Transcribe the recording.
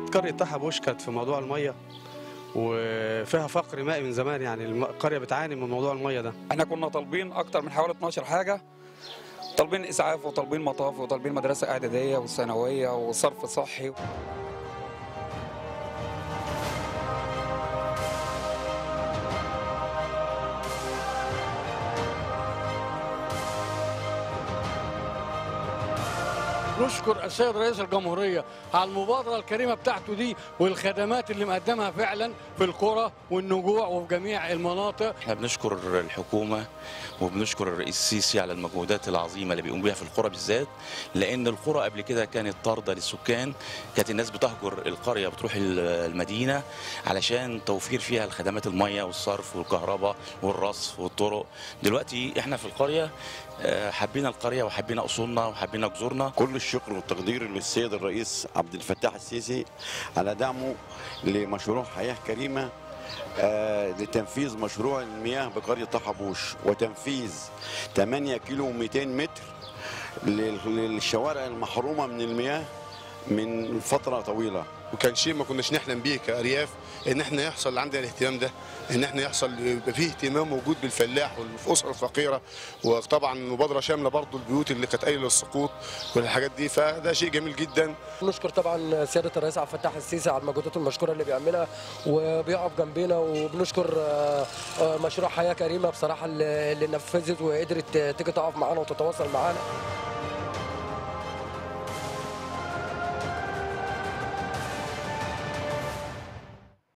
قرية طه بوش كانت في موضوع المية وفيها فقر مائي من زمان يعني الم- القرية بتعاني من موضوع المية ده احنا كنا طالبين اكتر من حوالي 12 حاجه طالبين اسعاف وطالبين مطاف وطالبين مدرسه اعداديه وثانويه وصرف صحي نشكر السيد رئيس الجمهورية على المبادرة الكريمة بتاعته دي والخدمات اللي مقدمها فعلا في القرى والنجوع وفي جميع المناطق احنا بنشكر الحكومة وبنشكر الرئيس السيسي على المجهودات العظيمة اللي بيقوم بيها في القرى بالذات لأن القرى قبل كده كانت طاردة للسكان كانت الناس بتهجر القرية بتروح المدينة علشان توفير فيها الخدمات المية والصرف والكهرباء والرصف والطرق دلوقتي احنا في القرية آه، حبينا القرية وحبينا أصولنا وحبينا جذورنا كل الشكر والتقدير للسيد الرئيس عبد الفتاح السيسي على دعمه لمشروع حياة كريمة آه، لتنفيذ مشروع المياه بقرية طحبوش وتنفيذ 8 كيلو و200 متر لل- للشوارع المحرومة من المياه من فترة طويلة وكان شيء ما كناش نحلم بيه كارياف ان احنا يحصل عندنا الاهتمام ده ان احنا يحصل يبقى فيه اهتمام موجود بالفلاح والاسره الفقيره وطبعا مبادره شامله برضو البيوت اللي كانت قايله للسقوط والحاجات دي فده شيء جميل جدا نشكر طبعا سياده الرئيس عبد الفتاح السيسي على المجهودات المشكوره اللي بيعملها وبيقف جنبنا وبنشكر آه، آه، مشروع حياه كريمه بصراحه اللي اللي نفذت وقدرت تيجي تقف معانا وتتواصل معانا